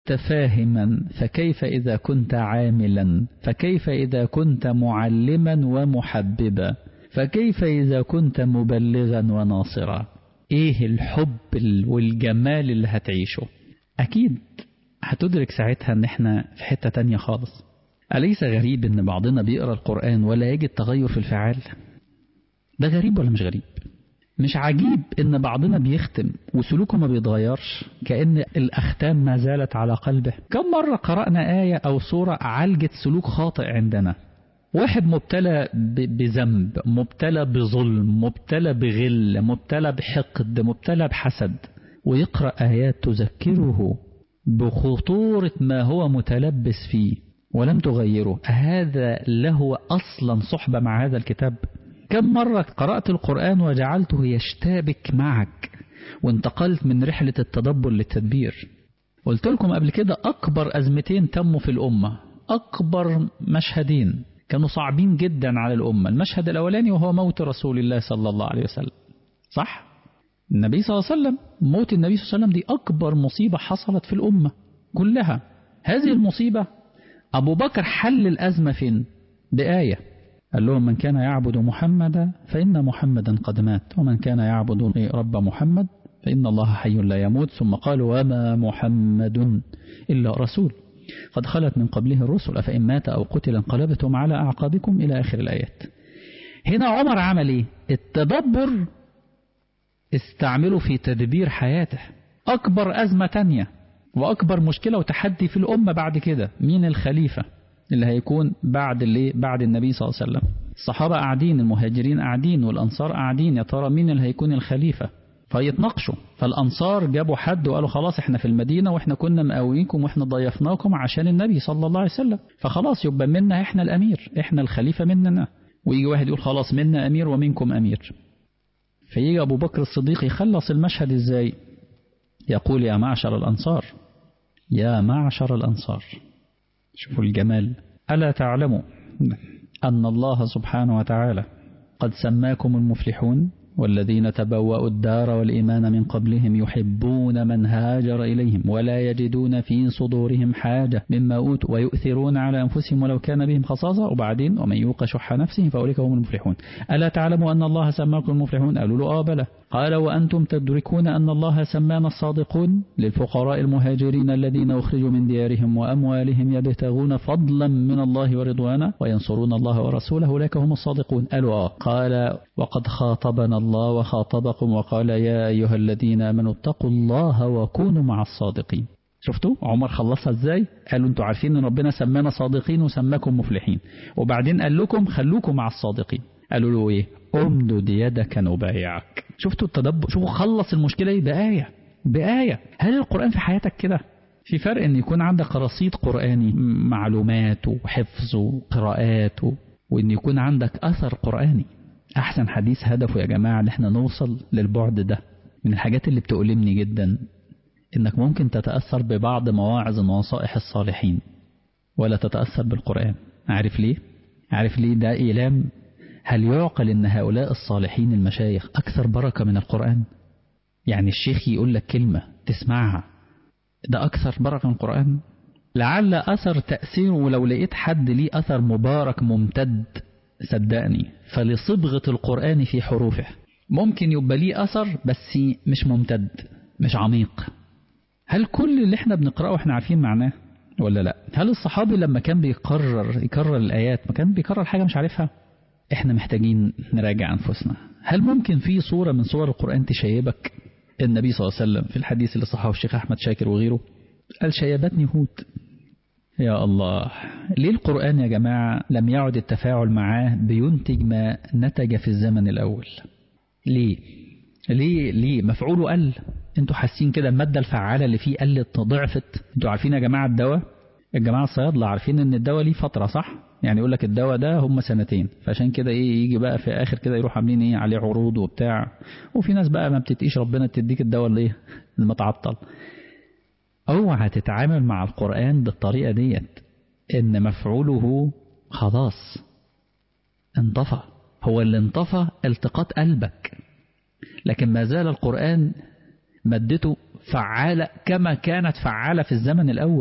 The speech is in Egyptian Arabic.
كنت فاهما فكيف إذا كنت عاملا فكيف إذا كنت معلما ومحببا فكيف إذا كنت مبلغا وناصرا إيه الحب والجمال اللي هتعيشه أكيد هتدرك ساعتها ان احنا في حتة تانية خالص أليس غريب ان بعضنا بيقرأ القرآن ولا يجد تغير في الفعال ده غريب ولا مش غريب مش عجيب ان بعضنا بيختم وسلوكه ما بيتغيرش كأن الأختام ما زالت على قلبه كم مرة قرأنا آية أو سورة عالجت سلوك خاطئ عندنا واحد مبتلى بذنب مبتلى بظلم مبتلى بغل مبتلى بحقد مبتلى بحسد ويقرأ آيات تذكره بخطورة ما هو متلبس فيه ولم تغيره هذا له أصلا صحبة مع هذا الكتاب كم مرة قرأت القرآن وجعلته يشتبك معك وانتقلت من رحلة التدبر للتدبير قلت لكم قبل كده أكبر أزمتين تموا في الأمة أكبر مشهدين كانوا صعبين جدا على الأمة المشهد الأولاني وهو موت رسول الله صلى الله عليه وسلم صح؟ النبي صلى الله عليه وسلم موت النبي صلى الله عليه وسلم دي أكبر مصيبة حصلت في الأمة كلها هذه المصيبة أبو بكر حل الأزمة فين بآية قال لهم من كان يعبد محمدا فإن محمدا قد مات ومن كان يعبد رب محمد فإن الله حي لا يموت ثم قال وما محمد إلا رسول قد خلت من قبله الرسل أفإن مات أو قتل انقلبتم على أعقابكم إلى آخر الآيات هنا عمر عمل إيه التدبر استعمله في تدبير حياته أكبر أزمة تانية وأكبر مشكلة وتحدي في الأمة بعد كده مين الخليفة اللي هيكون بعد اللي بعد النبي صلى الله عليه وسلم الصحابة قاعدين المهاجرين قاعدين والأنصار قاعدين يا ترى مين اللي هيكون الخليفة فيتناقشوا فالأنصار جابوا حد وقالوا خلاص احنا في المدينة واحنا كنا مقاوينكم واحنا ضيفناكم عشان النبي صلى الله عليه وسلم فخلاص يبقى منا احنا الأمير احنا الخليفة مننا ويجي واحد يقول خلاص منا أمير ومنكم أمير فيجي أبو بكر الصديق يخلص المشهد ازاي يقول يا معشر الأنصار يا معشر الأنصار شوفوا الجمال ألا تعلموا أن الله سبحانه وتعالى قد سماكم المفلحون والذين تبوأوا الدار والإيمان من قبلهم يحبون من هاجر إليهم ولا يجدون في صدورهم حاجة مما أوتوا ويؤثرون على أنفسهم ولو كان بهم خصاصة وبعدين ومن يوق شح نفسه فأولئك هم المفلحون ألا تعلموا أن الله سماكم المفلحون قالوا له آه بلى قال وأنتم تدركون أن الله سمانا الصادقون للفقراء المهاجرين الذين أخرجوا من ديارهم وأموالهم يبتغون فضلا من الله ورضوانا وينصرون الله ورسوله أولئك هم الصادقون قالوا آه قال وقد خاطبنا الله وخاطبكم وقال يا أيها الذين آمنوا اتقوا الله وكونوا مع الصادقين شفتوا عمر خلصها ازاي قالوا انتوا عارفين ان ربنا سمانا صادقين وسماكم مفلحين وبعدين قال لكم خلوكم مع الصادقين قالوا له ايه امدد يدك نبايعك شفتوا التدبر شوفوا خلص المشكلة ايه بآية بآية هل القرآن في حياتك كده في فرق ان يكون عندك رصيد قرآني معلومات وحفظ وقراءات وان يكون عندك اثر قرآني احسن حديث هدفه يا جماعة ان احنا نوصل للبعد ده من الحاجات اللي بتؤلمني جدا انك ممكن تتأثر ببعض مواعظ ونصائح الصالحين ولا تتأثر بالقرآن عارف ليه عارف ليه ده إيلام هل يعقل ان هؤلاء الصالحين المشايخ اكثر بركة من القرآن يعني الشيخ يقول لك كلمة تسمعها ده اكثر بركة من القرآن لعل اثر تأثيره ولو لقيت حد ليه اثر مبارك ممتد صدقني فلصبغة القرآن في حروفه ممكن يبقى ليه اثر بس مش ممتد مش عميق هل كل اللي احنا بنقرأه احنا عارفين معناه ولا لا هل الصحابي لما كان بيكرر يكرر الآيات ما كان بيكرر حاجة مش عارفها احنا محتاجين نراجع أنفسنا هل ممكن في صورة من صور القرآن تشيبك النبي صلى الله عليه وسلم في الحديث اللي صححه الشيخ أحمد شاكر وغيره قال شيبتني هود يا الله ليه القرآن يا جماعة لم يعد التفاعل معاه بينتج ما نتج في الزمن الأول ليه ليه ليه مفعوله قل انتوا حاسين كده المادة الفعالة اللي فيه قلت ضعفت انتوا عارفين يا جماعة الدواء الجماعة الصيادلة عارفين ان الدواء ليه فترة صح يعني يقول لك الدواء ده هم سنتين فعشان كده ايه يجي بقى في اخر كده يروح عاملين ايه عليه عروض وبتاع وفي ناس بقى ما بتتقيش ربنا تديك الدواء اللي ايه المتعطل اوعى تتعامل مع القرآن بالطريقة ديت ان مفعوله خلاص انطفى هو اللي انطفى التقاط قلبك لكن ما زال القرآن مادته فعالة كما كانت فعالة في الزمن الأول